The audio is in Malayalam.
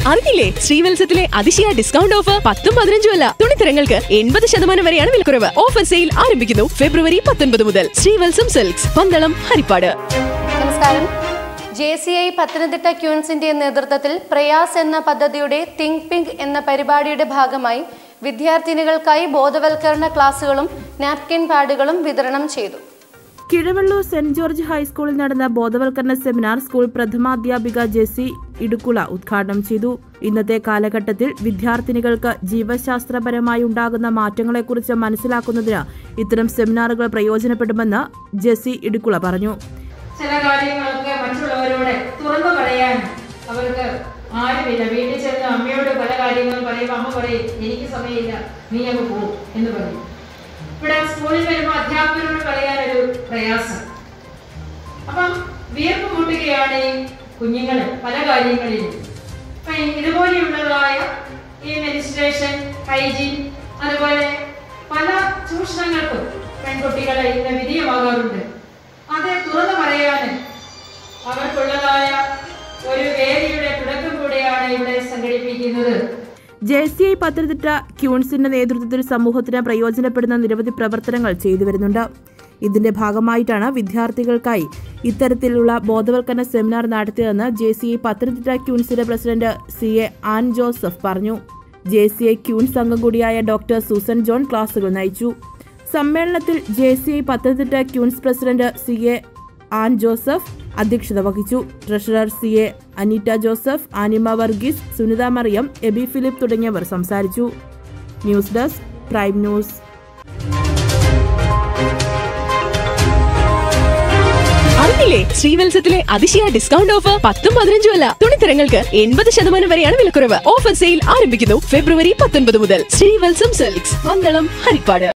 അറിഞ്ഞില്ലേ ശ്രീവത്സത്തിലെ അതിശയ ഡിസ്കൗണ്ട് ഓഫർ പത്തും പതിനഞ്ചും അല്ല തുണിത്തരങ്ങൾക്ക് എൺപത് ശതമാനം വരെയാണ് വിലക്കുറവ് ഓഫർ സെയിൽ ആരംഭിക്കുന്നു ഫെബ്രുവരി പത്തൊൻപത് മുതൽ ശ്രീവത്സം സിൽക്സ് പന്തളം ഹരിപ്പാട് നമസ്കാരം ജെ സി ഐ പത്തനംതിട്ട ക്യൂൻസിന്റെ നേതൃത്വത്തിൽ പ്രയാസ് എന്ന പദ്ധതിയുടെ തിങ്ക് പിങ്ക് എന്ന പരിപാടിയുടെ ഭാഗമായി വിദ്യാർത്ഥിനികൾക്കായി ബോധവൽക്കരണ ക്ലാസുകളും നാപ്കിൻ പാഡുകളും വിതരണം ചെയ്തു കിഴവള്ളൂർ സെന്റ് ജോർജ് ഹൈസ്കൂളിൽ നടന്ന ബോധവൽക്കരണ സെമിനാർ സ്കൂൾ പ്രഥമാധ്യാപിക ജെസി ഇടുക്കുള ഉദ്ഘാടനം ചെയ്തു ഇന്നത്തെ കാലഘട്ടത്തിൽ വിദ്യാർത്ഥിനികൾക്ക് ജീവശാസ്ത്രപരമായി ഉണ്ടാകുന്ന മാറ്റങ്ങളെക്കുറിച്ച് മനസ്സിലാക്കുന്നതിന് ഇത്തരം സെമിനാറുകൾ പ്രയോജനപ്പെടുമെന്ന് ജെസി ഇടുക്കുള പറഞ്ഞു ചില കാര്യങ്ങളൊക്കെ മറ്റുള്ളവരോട് തുറന്നു പറയാൻ അവർക്ക് ആരുമില്ല വീട്ടിൽ ചെന്ന് അമ്മയോട് പല കാര്യങ്ങളും പറയുമ്പോൾ അമ്മ പറയും എനിക്ക് സമയമില്ല നീ അങ്ങ് പോകും എന്ന് പറയും ഇവിടെ സ്കൂളിൽ വരുമ്പോൾ അധ്യാപകരോട് പറയാനൊരു പ്രയാസം അപ്പം വിയർപ്പ് മുട്ടുകയാണ് ഈ കുഞ്ഞുങ്ങള് പല കാര്യങ്ങളിലും അപ്പൊ ഈ ഇതുപോലെയുള്ളതായ ഈ മെനിസ്ട്രേഷൻ ഹൈജീൻ അതുപോലെ പല ചൂഷണങ്ങൾക്കും പെൺകുട്ടികളെ ഇന്ന് വിധേയമാകാറുണ്ട് അത് തുറന്നു പറയാന് അവർക്കുള്ളതായ ഒരു വേദിയുടെ തുടക്കം കൂടെയാണ് ഇവിടെ സംഘടിപ്പിക്കുന്നത് ജെ സി ഐ പത്തനംതിട്ട ക്യൂൺസിന്റെ നേതൃത്വത്തിൽ സമൂഹത്തിന് പ്രയോജനപ്പെടുന്ന നിരവധി പ്രവർത്തനങ്ങൾ ചെയ്തു വരുന്നുണ്ട് ഇതിന്റെ ഭാഗമായിട്ടാണ് വിദ്യാർത്ഥികൾക്കായി ഇത്തരത്തിലുള്ള ബോധവൽക്കരണ സെമിനാർ നടത്തിയതെന്ന് ജെ സി ഐ പത്തനംതിട്ട ക്യൂൺസിന്റെ president C A Ann Joseph പറഞ്ഞു ജെ സി ഐ ക്യൂൺസ് അംഗം കൂടിയായ ഡോക്ടർ സൂസൻ ജോൺ ക്ലാസുകൾ നയിച്ചു സമ്മേളനത്തിൽ J C I Pathanamthitta queens president C A Ann Joseph അധ്യക്ഷത വഹിച്ചു treasurer C A Aneeta Joseph Anima Varghese Sunitha Mariam Eby Philip തുടങ്ങിയവർ സംസാരിച്ചു ന്യൂസ് ഡെസ്ക് പ്രൈം ന്യൂസ് അറിഞ്ഞില്ലേ ശ്രീവത്സത്തിലെ അതിശയ ഡിസ്കൗണ്ട് ഓഫർ പത്തും പതിനഞ്ചും അല്ല തുണിത്തരങ്ങൾക്ക് എൺപത് ശതമാനം വരെയാണ് വിലക്കുറവ് ഓഫർ സെയിൽ ആരംഭിക്കുന്നു ഫെബ്രുവരി പത്തൊൻപത് മുതൽ ശ്രീവത്സം സിൽക്സ് പന്തളം ഹരിപ്പാട്